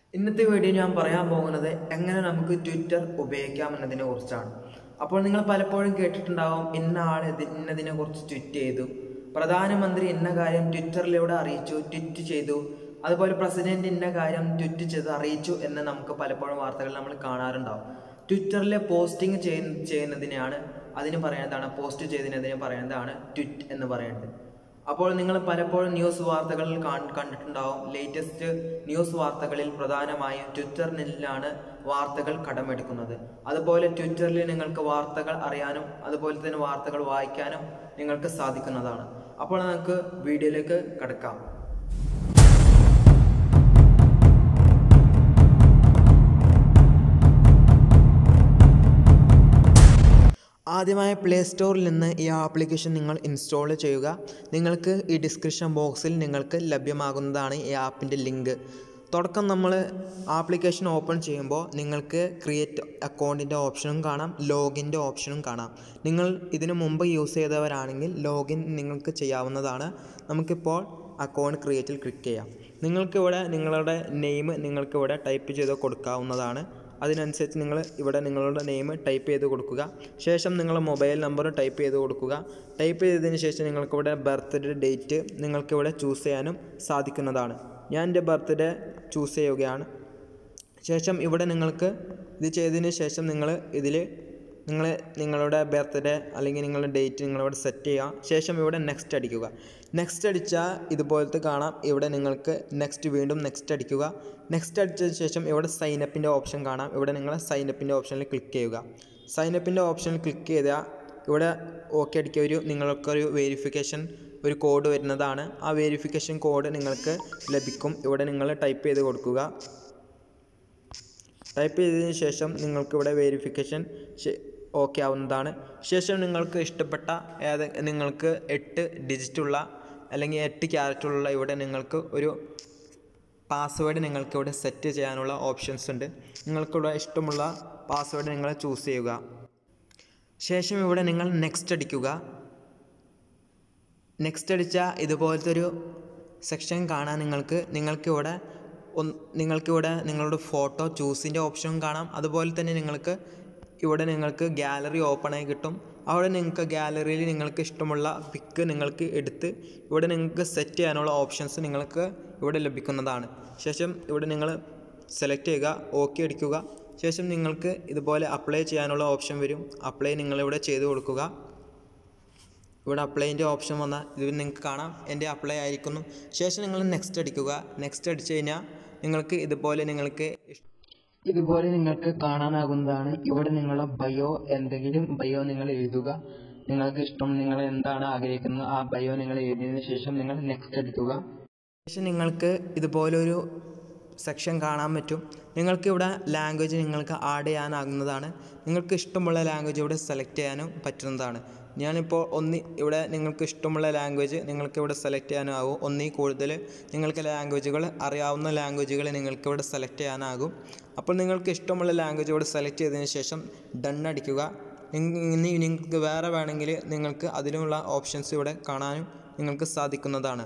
ഇന്നത്തെ വീഡിയോ ഞാൻ പറയാൻ പോകുന്നത് എങ്ങനെ നമുക്ക് ട്വിറ്റർ ഉപയോഗിക്കാം എന്നതിനെ കുറിച്ചാണ് അപ്പോൾ നിങ്ങൾ പലപ്പോഴും കേട്ടിട്ടുണ്ടാവും ഇന്ന ആൾ ഇത് ഇന്നതിനെ കുറിച്ച് ട്വീറ്റ് ചെയ്തു പ്രധാനമന്ത്രി ഇന്ന കാര്യം ട്വിറ്ററിലൂടെ അറിയിച്ചു ട്വീറ്റ് ചെയ്തു അതുപോലെ പ്രസിഡന്റ് ഇന്ന കാര്യം ട്വീറ്റ് ചെയ്ത് അറിയിച്ചു എന്ന് നമുക്ക് പലപ്പോഴും വാർത്തകൾ നമ്മൾ കാണാറുണ്ടാവും ട്വിറ്ററിലെ പോസ്റ്റിംഗ് ചെയ്യുന്ന ചെയ്യുന്നതിനെയാണ് അതിന് പറയുന്നതാണ് പോസ്റ്റ് ചെയ്യുന്നതിനെ പറയുന്നതാണ് ട്വിറ്റ് എന്ന് പറയുന്നത് അപ്പോൾ നിങ്ങൾ പലപ്പോഴും ന്യൂസ് വാർത്തകളിൽ കാൺ- കണ്ടിട്ടുണ്ടാവും ലേറ്റസ്റ്റ് ന്യൂസ് വാർത്തകളിൽ പ്രധാനമായും ട്വിറ്ററിലാണ് വാർത്തകൾ കടമെടുക്കുന്നത് അതുപോലെ ട്വിറ്ററിൽ നിങ്ങൾക്ക് വാർത്തകൾ അറിയാനും അതുപോലെ തന്നെ വാർത്തകൾ വായിക്കാനും നിങ്ങൾക്ക് സാധിക്കുന്നതാണ് അപ്പോൾ നമുക്ക് വീഡിയോയിലേക്ക് കടക്കാം ആദ്യമായി പ്ലേ സ്റ്റോറിൽ നിന്ന് ഈ ആപ്ലിക്കേഷൻ നിങ്ങൾ ഇൻസ്റ്റാൾ ചെയ്യുക നിങ്ങൾക്ക് ഈ ഡിസ്ക്രിപ്ഷൻ ബോക്സിൽ നിങ്ങൾക്ക് ലഭ്യമാകുന്നതാണ് ഈ ആപ്പിൻ്റെ ലിങ്ക് തുടക്കം നമ്മൾ ആപ്ലിക്കേഷൻ ഓപ്പൺ ചെയ്യുമ്പോൾ നിങ്ങൾക്ക് ക്രിയേറ്റ് അക്കൗണ്ടിൻ്റെ ഓപ്ഷനും കാണാം ലോഗിൻ്റെ ഓപ്ഷനും കാണാം നിങ്ങൾ ഇതിനു മുമ്പ് യൂസ് ചെയ്തവരാണെങ്കിൽ ലോഗിൻ നിങ്ങൾക്ക് ചെയ്യാവുന്നതാണ് നമുക്കിപ്പോൾ അക്കൗണ്ട് ക്രിയേറ്റിൽ ക്ലിക്ക് ചെയ്യാം നിങ്ങൾക്കിവിടെ നിങ്ങളുടെ നെയിം നിങ്ങൾക്കിവിടെ ടൈപ്പ് ചെയ്ത് കൊടുക്കാവുന്നതാണ് അതിനനുസരിച്ച് നിങ്ങൾ ഇവിടെ നിങ്ങളുടെ നെയിം ടൈപ്പ് ചെയ്ത് കൊടുക്കുക ശേഷം നിങ്ങളുടെ മൊബൈൽ നമ്പർ ടൈപ്പ് ചെയ്ത് കൊടുക്കുക ടൈപ്പ് ചെയ്തതിന് ശേഷം നിങ്ങൾക്കിവിടെ ബർത്ത്ഡേ ഡേറ്റ് നിങ്ങൾക്കിവിടെ ചൂസ് ചെയ്യാനും സാധിക്കുന്നതാണ് ഞാൻ എൻ്റെ ബർത്ത്ഡേ ചൂസ് ചെയ്യുകയാണ് ശേഷം ഇവിടെ നിങ്ങൾക്ക് ഇത് ചെയ്തതിന് ശേഷം നിങ്ങൾ ഇതിൽ നിങ്ങൾ നിങ്ങളുടെ ബർത്ത്ഡേ അല്ലെങ്കിൽ നിങ്ങളുടെ ഡേറ്റ് നിങ്ങളിവിടെ സെറ്റ് ചെയ്യുക ശേഷം ഇവിടെ നെക്സ്റ്റ് അടിക്കുക നെക്സ്റ്റ് അടിച്ചാൽ ഇതുപോലത്തെ കാണാം ഇവിടെ നിങ്ങൾക്ക് നെക്സ്റ്റ് വീണ്ടും നെക്സ്റ്റ് അടിക്കുക നെക്സ്റ്റ് അടിച്ചതിന് ശേഷം ഇവിടെ സൈനപ്പിൻ്റെ ഓപ്ഷൻ കാണാം ഇവിടെ നിങ്ങൾ സൈനപ്പിൻ്റെ ഓപ്ഷനിൽ ക്ലിക്ക് ചെയ്യുക സൈനപ്പിൻ്റെ ഓപ്ഷനിൽ ക്ലിക്ക് ചെയ്താൽ ഇവിടെ ഓക്കെ അടിക്കുക ഒരു നിങ്ങൾക്കൊരു വെരിഫിക്കേഷൻ ഒരു കോഡ് വരുന്നതാണ് ആ വെരിഫിക്കേഷൻ കോഡ് നിങ്ങൾക്ക് ലഭിക്കും ഇവിടെ നിങ്ങൾ ടൈപ്പ് ചെയ്ത് കൊടുക്കുക ടൈപ്പ് ചെയ്തതിന് ശേഷം നിങ്ങൾക്ക് ഇവിടെ വെരിഫിക്കേഷൻ ഓക്കെ ആവുന്നതാണ് ശേഷം നിങ്ങൾക്ക് ഇഷ്ടപ്പെട്ട ഏത് നിങ്ങൾക്ക് എട്ട് ഡിജിറ്റുള്ള അല്ലെങ്കിൽ എട്ട് ക്യാരറ്റുള്ള ഇവിടെ നിങ്ങൾക്ക് ഒരു പാസ്വേഡ് നിങ്ങൾക്ക് ഇവിടെ സെറ്റ് ചെയ്യാനുള്ള ഓപ്ഷൻസ് ഉണ്ട് നിങ്ങൾക്കിവിടെ ഇഷ്ടമുള്ള പാസ്വേഡ് നിങ്ങൾ ചൂസ് ചെയ്യുക ശേഷം ഇവിടെ നിങ്ങൾ നെക്സ്റ്റ് അടിക്കുക നെക്സ്റ്റ് അടിച്ചാൽ ഇതുപോലത്തെ ഒരു സെക്ഷൻ കാണാൻ നിങ്ങൾക്ക് നിങ്ങൾക്കിവിടെ ഒന്ന് നിങ്ങൾക്കിവിടെ നിങ്ങളുടെ ഫോട്ടോ ചൂസിൻ്റെ ഓപ്ഷനും കാണാം അതുപോലെ തന്നെ നിങ്ങൾക്ക് ഇവിടെ നിങ്ങൾക്ക് ഗാലറി ഓപ്പൺ ആയി കിട്ടും അവിടെ നിങ്ങൾക്ക് ഗാലറിയിൽ നിങ്ങൾക്ക് ഇഷ്ടമുള്ള പിക്ക് നിങ്ങൾക്ക് എടുത്ത് ഇവിടെ നിങ്ങൾക്ക് സെറ്റ് ചെയ്യാനുള്ള ഓപ്ഷൻസ് നിങ്ങൾക്ക് ഇവിടെ ലഭിക്കുന്നതാണ് ശേഷം ഇവിടെ നിങ്ങൾ സെലക്ട് ചെയ്യുക ഓക്കെ അടിക്കുക ശേഷം നിങ്ങൾക്ക് ഇതുപോലെ അപ്ലൈ ചെയ്യാനുള്ള ഓപ്ഷൻ വരും അപ്ലൈ നിങ്ങളിവിടെ ചെയ്ത് കൊടുക്കുക ഇവിടെ അപ്ലൈൻ്റെ ഓപ്ഷൻ വന്നാൽ ഇത് നിങ്ങൾക്ക് കാണാം എൻ്റെ അപ്ലൈ ആയിരിക്കുന്നു ശേഷം നിങ്ങൾ നെക്സ്റ്റ് അടിക്കുക നെക്സ്റ്റ് അടിച്ചു കഴിഞ്ഞാൽ നിങ്ങൾക്ക് ഇതുപോലെ നിങ്ങൾക്ക് ഇഷ്- ഇതുപോലെ നിങ്ങൾക്ക് കാണാനാകുന്നതാണ് ഇവിടെ നിങ്ങളുടെ ബയോ എന്തെങ്കിലും ബയോ നിങ്ങൾ എഴുതുക നിങ്ങൾക്ക് ഇഷ്ടം നിങ്ങൾ എന്താണ് ആഗ്രഹിക്കുന്നത് ആ ബയോ നിങ്ങൾ എഴുതിയതിനു ശേഷം നിങ്ങൾ നെക്സ്റ്റ് അടിക്കുക ശേഷം നിങ്ങൾക്ക് ഇതുപോലൊരു സെക്ഷൻ കാണാൻ പറ്റും നിങ്ങൾക്ക് ഇവിടെ ലാംഗ്വേജ് നിങ്ങൾക്ക് ആഡ് ചെയ്യാനാകുന്നതാണ് നിങ്ങൾക്ക് ഇഷ്ടമുള്ള ലാംഗ്വേജ് ഇവിടെ സെലക്ട് ചെയ്യാനും പറ്റുന്നതാണ് ഞാനിപ്പോൾ ഒന്ന് ഇവിടെ നിങ്ങൾക്ക് ഇഷ്ടമുള്ള ലാംഗ്വേജ് നിങ്ങൾക്ക് ഇവിടെ സെലക്ട് ചെയ്യാനാകും ഒന്നിൽ കൂടുതൽ നിങ്ങൾക്ക് ലാംഗ്വേജുകൾ അറിയാവുന്ന ലാംഗ്വേജുകൾ നിങ്ങൾക്ക് ഇവിടെ സെലക്ട് ചെയ്യാനാകും അപ്പോൾ നിങ്ങൾക്ക് ഇഷ്ടമുള്ള ലാംഗ്വേജ് ഇവിടെ സെലക്ട് ചെയ്തതിന് ശേഷം ഡൺ അടിക്കുക നിങ്ങ- ഇനി നിങ്ങൾക്ക് വേറെ വേണമെങ്കിൽ നിങ്ങൾക്ക് അതിനുള്ള ഓപ്ഷൻസ് ഇവിടെ കാണാനും നിങ്ങൾക്ക് സാധിക്കുന്നതാണ്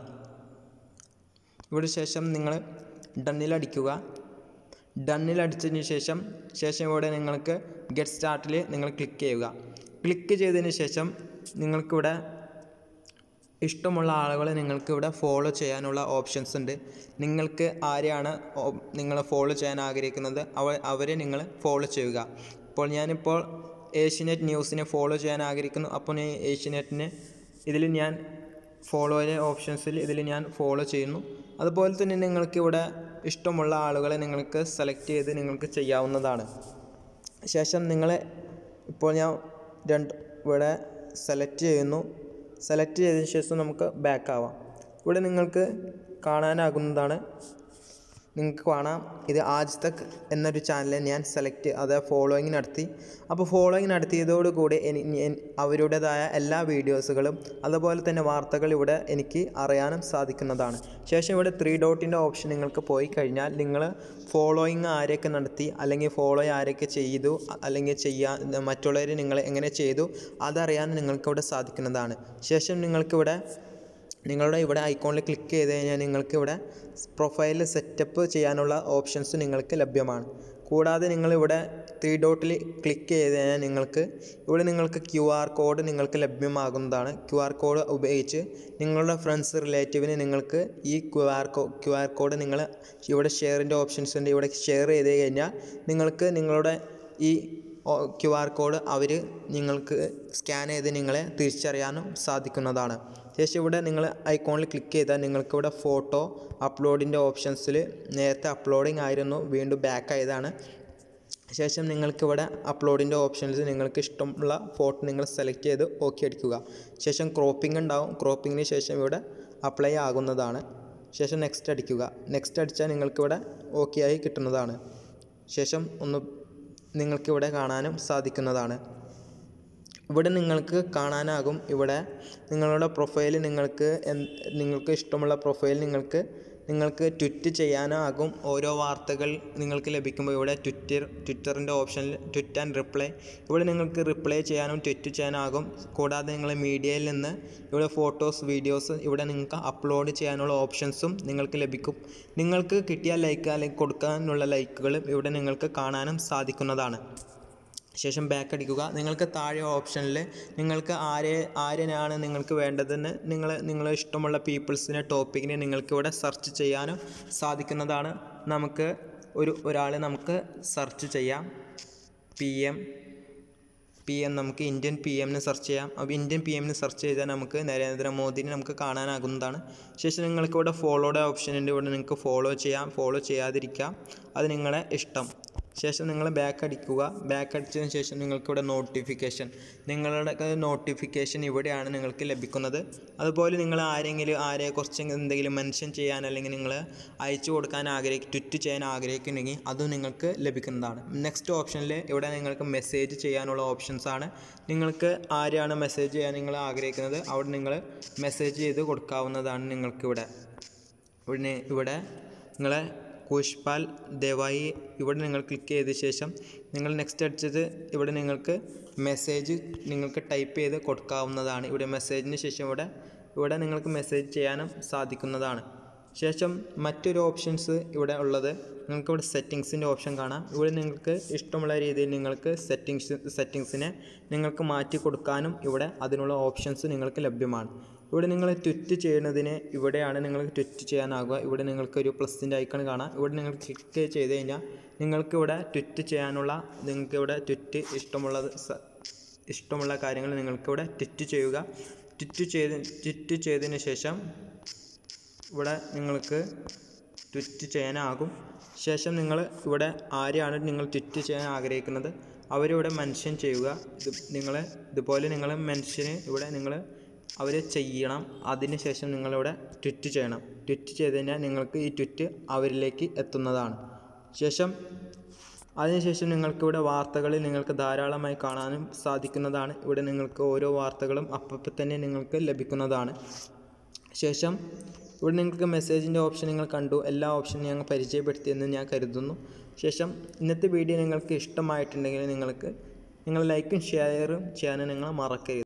ഇവിടെ ശേഷം നിങ്ങൾ ഡണ്ണിലടിക്കുക ഡണ്ണിലടിച്ചതിന് ശേഷം ശേഷം ഇവിടെ നിങ്ങൾക്ക് ഗെറ്റ് സ്റ്റാർട്ടിൽ നിങ്ങൾ ക്ലിക്ക് ചെയ്യുക ക്ലിക്ക് ചെയ്തതിന് ശേഷം നിങ്ങൾക്കിവിടെ ഇഷ്ടമുള്ള ആളുകളെ നിങ്ങൾക്ക് ഇവിടെ ഫോളോ ചെയ്യാനുള്ള ഓപ്ഷൻസ് ഉണ്ട് നിങ്ങൾക്ക് ആരെയാണ് നിങ്ങൾ ഫോളോ ചെയ്യാൻ ആഗ്രഹിക്കുന്നത് അവ അവരെ നിങ്ങൾ ഫോളോ ചെയ്യുക ഇപ്പോൾ ഞാനിപ്പോൾ ഏഷ്യനെറ്റ് ന്യൂസിനെ ഫോളോ ചെയ്യാൻ ആഗ്രഹിക്കുന്നു അപ്പോൾ ഞാൻ ഏഷ്യനെറ്റിനെ ഇതിൽ ഞാൻ ഫോളോയിലെ ഓപ്ഷൻസിൽ ഇതിൽ ഞാൻ ഫോളോ ചെയ്യുന്നു അതുപോലെ തന്നെ നിങ്ങൾക്ക് ഇവിടെ ഇഷ്ടമുള്ള ആളുകളെ നിങ്ങൾക്ക് സെലക്ട് ചെയ്ത് നിങ്ങൾക്ക് ചെയ്യാവുന്നതാണ് ശേഷം നിങ്ങൾ ഇപ്പോൾ ഞാൻ രണ്ട് ഇവിടെ സെലക്ട് ചെയ്യുന്നു സെലക്ട് ചെയ്തതിന് ശേഷം നമുക്ക് ബാക്ക് ആവാം ഇവിടെ നിങ്ങൾക്ക് കാണാനാകുന്നതാണ് നിങ്ങൾക്ക് കാണാം ഇത് ആജ് തക് എന്നൊരു ചാനൽ ഞാൻ സെലക്ട് അത് ഫോളോയിങ് നടത്തി അപ്പോൾ ഫോളോയിങ് നടത്തിയതോടുകൂടി എനി- എൻ- അവരുടേതായ എല്ലാ വീഡിയോസുകളും അതുപോലെ തന്നെ വാർത്തകൾ ഇവിടെ എനിക്ക് അറിയാനും സാധിക്കുന്നതാണ് ശേഷം ഇവിടെ ത്രീ ഡോട്ടിൻ്റെ ഓപ്ഷൻ നിങ്ങൾക്ക് പോയി കഴിഞ്ഞാൽ നിങ്ങൾ ഫോളോയിങ് ആരെയൊക്കെ നടത്തി അല്ലെങ്കിൽ ഫോളോ ആരെയൊക്കെ ചെയ്തു അ- അല്ലെങ്കിൽ ചെയ്യാൻ മറ്റുള്ളവർ നിങ്ങൾ എങ്ങനെ ചെയ്തു അതറിയാൻ നിങ്ങൾക്ക് ഇവിടെ സാധിക്കുന്നതാണ് ശേഷം നിങ്ങൾക്കിവിടെ നിങ്ങളുടെ ഇവിടെ ഐക്കോണിൽ ക്ലിക്ക് ചെയ്ത് കഴിഞ്ഞാൽ നിങ്ങൾക്ക് ഇവിടെ പ്രൊഫൈൽ സെറ്റപ്പ് ചെയ്യാനുള്ള ഓപ്ഷൻസ് നിങ്ങൾക്ക് ലഭ്യമാണ് കൂടാതെ നിങ്ങളിവിടെ ത്രീ ഡോട്ടിൽ ക്ലിക്ക് ചെയ്ത് കഴിഞ്ഞാൽ നിങ്ങൾക്ക് ഇവിടെ നിങ്ങൾക്ക് ക്യു ആർ കോഡ് നിങ്ങൾക്ക് ലഭ്യമാകുന്നതാണ് ക്യു ആർ കോഡ് ഉപയോഗിച്ച് നിങ്ങളുടെ ഫ്രണ്ട്സ് റിലേറ്റീവിന് നിങ്ങൾക്ക് ഈ ക്യു ആർ കോ ക്യു ആർ കോഡ് നിങ്ങൾ ഇവിടെ ഷെയറിൻ്റെ ഓപ്ഷൻസ് ഉണ്ട് ഇവിടെ ഷെയർ ചെയ്ത് കഴിഞ്ഞാൽ നിങ്ങൾക്ക് നിങ്ങളുടെ ഈ ക്യു ആർ കോഡ് അവർ നിങ്ങൾക്ക് സ്കാൻ ചെയ്ത് നിങ്ങളെ തിരിച്ചറിയാനും സാധിക്കുന്നതാണ് ശേഷം ഇവിടെ നിങ്ങൾ ഐക്കോണിൽ ക്ലിക്ക് ചെയ്താൽ നിങ്ങൾക്ക് ഇവിടെ ഫോട്ടോ അപ്ലോഡിൻ്റെ ഓപ്ഷൻസിൽ നേരത്തെ അപ്ലോഡിങ് ആയിരുന്നു വീണ്ടും ബാക്ക് ആയതാണ് ശേഷം നിങ്ങൾക്കിവിടെ അപ്ലോഡിൻ്റെ ഓപ്ഷൻസ് നിങ്ങൾക്ക് ഇഷ്ടമുള്ള ഫോട്ടോ നിങ്ങൾ സെലക്ട് ചെയ്ത് ഓക്കെ അടിക്കുക ശേഷം ക്രോപ്പിംഗ് ഉണ്ടാവും ക്രോപ്പിങ്ങിന് ശേഷം ഇവിടെ അപ്ലൈ ആകുന്നതാണ് ശേഷം നെക്സ്റ്റ് അടിക്കുക നെക്സ്റ്റ് അടിച്ചാൽ നിങ്ങൾക്കിവിടെ ഓക്കെ ആയി കിട്ടുന്നതാണ് ശേഷം ഒന്ന് നിങ്ങൾക്കിവിടെ കാണാനും സാധിക്കുന്നതാണ് ഇവിടെ നിങ്ങൾക്ക് കാണാനാകും ഇവിടെ നിങ്ങളുടെ പ്രൊഫൈൽ നിങ്ങൾക്ക് എന്ത് നിങ്ങൾക്ക് ഇഷ്ടമുള്ള പ്രൊഫൈൽ നിങ്ങൾക്ക് നിങ്ങൾക്ക് ട്വിറ്റ് ചെയ്യാനാകും ഓരോ വാർത്തകൾ നിങ്ങൾക്ക് ലഭിക്കുമ്പോൾ ഇവിടെ ട്വിറ്റർ ട്വിറ്ററിൻ്റെ ഓപ്ഷനിൽ ട്വിറ്റ് ആൻഡ് റിപ്ലൈ ഇവിടെ നിങ്ങൾക്ക് റിപ്ലൈ ചെയ്യാനും ട്വിറ്റ് ചെയ്യാനാകും കൂടാതെ നിങ്ങൾ മീഡിയയിൽ നിന്ന് ഇവിടെ ഫോട്ടോസ് വീഡിയോസ് ഇവിടെ നിങ്ങൾക്ക് അപ്ലോഡ് ചെയ്യാനുള്ള ഓപ്ഷൻസും നിങ്ങൾക്ക് ലഭിക്കും നിങ്ങൾക്ക് കിട്ടിയ ലൈക്ക് അല്ലെങ്കിൽ കൊടുക്കാനുള്ള ലൈക്കുകളും ഇവിടെ നിങ്ങൾക്ക് കാണാനും സാധിക്കുന്നതാണ് ശേഷം ബാക്ക് അടിക്കുക നിങ്ങൾക്ക് താഴെ ഓപ്ഷനിൽ നിങ്ങൾക്ക് ആരെ ആരെയാണ് നിങ്ങൾക്ക് വേണ്ടതെന്ന് നിങ്ങൾ നിങ്ങൾ ഇഷ്ടമുള്ള പീപ്പിൾസിനെ ടോപ്പിക്കിനെ നിങ്ങൾക്ക് ഇവിടെ സെർച്ച് ചെയ്യാനും സാധിക്കുന്നതാണ് നമുക്ക് ഒരു ഒരാളെ നമുക്ക് സെർച്ച് ചെയ്യാം പി എം പി എം നമുക്ക് ഇന്ത്യൻ പി എമ്മിന് സെർച്ച് ചെയ്യാം അപ്പോൾ ഇന്ത്യൻ പി എമ്മിന് സെർച്ച് ചെയ്താൽ നമുക്ക് നരേന്ദ്രമോദിനെ നമുക്ക് കാണാനാകുന്നതാണ് ശേഷം നിങ്ങൾക്ക് ഇവിടെ ഫോളോയുടെ ഓപ്ഷൻ ഉണ്ട് ഇവിടെ നിങ്ങൾക്ക് ഫോളോ ചെയ്യാം ഫോളോ ചെയ്യാതിരിക്കാം അത് നിങ്ങളെ ഇഷ്ടം ശേഷം നിങ്ങൾ ബാക്ക് അടിക്കുക ബാക്ക് അടിച്ചതിന് ശേഷം നിങ്ങൾക്കിവിടെ നോട്ടിഫിക്കേഷൻ നിങ്ങളുടെ നോട്ടിഫിക്കേഷൻ ഇവിടെയാണ് നിങ്ങൾക്ക് ലഭിക്കുന്നത് അതുപോലെ നിങ്ങൾ ആരെങ്കിലും ആരെക്കുറിച്ച് എന്തെങ്കിലും മെൻഷൻ ചെയ്യാൻ അല്ലെങ്കിൽ നിങ്ങൾ അയച്ചു കൊടുക്കാൻ ആഗ്രഹിക്കും ട്വിറ്റ് ചെയ്യാൻ ആഗ്രഹിക്കുന്നുണ്ടെങ്കിൽ അതും നിങ്ങൾക്ക് ലഭിക്കുന്നതാണ് നെക്സ്റ്റ് ഓപ്ഷനിൽ ഇവിടെ നിങ്ങൾക്ക് മെസ്സേജ് ചെയ്യാനുള്ള ഓപ്ഷൻസ് ആണ് നിങ്ങൾക്ക് ആരെയാണ് മെസ്സേജ് ചെയ്യാൻ നിങ്ങൾ ആഗ്രഹിക്കുന്നത് അവിടെ നിങ്ങൾ മെസ്സേജ് ചെയ്ത് കൊടുക്കാവുന്നതാണ് നിങ്ങൾക്കിവിടെ ഇവിടെ ഇവിടെ നിങ്ങളെ കുഷ്പാൽ ദയവായി ഇവിടെ നിങ്ങൾ ക്ലിക്ക് ചെയ്ത ശേഷം നിങ്ങൾ നെക്സ്റ്റ് അടിച്ചത് ഇവിടെ നിങ്ങൾക്ക് മെസ്സേജ് നിങ്ങൾക്ക് ടൈപ്പ് ചെയ്ത് കൊടുക്കാവുന്നതാണ് ഇവിടെ മെസ്സേജിന് ശേഷം ഇവിടെ ഇവിടെ നിങ്ങൾക്ക് മെസ്സേജ് ചെയ്യാനും സാധിക്കുന്നതാണ് ശേഷം മറ്റൊരു ഓപ്ഷൻസ് ഇവിടെ ഉള്ളത് നിങ്ങൾക്ക് ഇവിടെ സെറ്റിങ്സിൻ്റെ ഓപ്ഷൻ കാണാം ഇവിടെ നിങ്ങൾക്ക് ഇഷ്ടമുള്ള രീതിയിൽ നിങ്ങൾക്ക് സെറ്റിങ്സ് സെറ്റിങ്സിനെ നിങ്ങൾക്ക് മാറ്റി കൊടുക്കാനും ഇവിടെ അതിനുള്ള ഓപ്ഷൻസ് നിങ്ങൾക്ക് ലഭ്യമാണ് ഇവിടെ നിങ്ങൾ ട്വിറ്റ് ചെയ്യുന്നതിന് ഇവിടെയാണ് നിങ്ങൾക്ക് ട്വിറ്റ് ചെയ്യാനാകുക ഇവിടെ നിങ്ങൾക്ക് ഒരു പ്ലസിൻ്റെ ഐക്കൺ കാണാം ഇവിടെ നിങ്ങൾ ക്ലിക്ക് ചെയ്ത് കഴിഞ്ഞാൽ നിങ്ങൾക്ക് ഇവിടെ ട്വിറ്റ് ചെയ്യാനുള്ള നിങ്ങൾക്ക് ഇവിടെ ട്വിറ്റ് ഇഷ്ടമുള്ളത് സ- ഇഷ്ടമുള്ള കാര്യങ്ങൾ നിങ്ങൾക്കിവിടെ ട്വിറ്റ് ചെയ്യുക ട്വിറ്റ് ചെയ്ത് ട്വിറ്റ് ചെയ്തതിന് ശേഷം ഇവിടെ നിങ്ങൾക്ക് ട്വിറ്റ് ചെയ്യാനാകും ശേഷം നിങ്ങൾ ഇവിടെ ആരെയാണ് നിങ്ങൾ ട്വിറ്റ് ചെയ്യാൻ ആഗ്രഹിക്കുന്നത് അവരിവിടെ മെൻഷൻ ചെയ്യുക ഇത് നിങ്ങൾ ഇതുപോലെ നിങ്ങൾ മെൻഷന് ഇവിടെ നിങ്ങൾ അവർ ചെയ്യണം അതിന് ശേഷം നിങ്ങളിവിടെ ട്വിറ്റ് ചെയ്യണം ട്വിറ്റ് ചെയ്ത് കഴിഞ്ഞാൽ നിങ്ങൾക്ക് ഈ ട്വിറ്റ് അവരിലേക്ക് എത്തുന്നതാണ് ശേഷം അതിനുശേഷം നിങ്ങൾക്ക് ഇവിടെ വാർത്തകളിൽ നിങ്ങൾക്ക് ധാരാളമായി കാണാനും സാധിക്കുന്നതാണ് ഇവിടെ നിങ്ങൾക്ക് ഓരോ വാർത്തകളും അപ്പം തന്നെ നിങ്ങൾക്ക് ലഭിക്കുന്നതാണ് ശേഷം ഇവിടെ നിങ്ങൾക്ക് മെസ്സേജിൻ്റെ ഓപ്ഷൻ നിങ്ങൾ കണ്ടു എല്ലാ ഓപ്ഷനും ഞങ്ങൾ പരിചയപ്പെടുത്തിയെന്ന് ഞാൻ കരുതുന്നു ശേഷം ഇന്നത്തെ വീഡിയോ നിങ്ങൾക്ക് ഇഷ്ടമായിട്ടുണ്ടെങ്കിൽ നിങ്ങൾക്ക് നിങ്ങൾ ലൈക്കും ഷെയറും ചെയ്യാനും നിങ്ങൾ മറക്കരുത്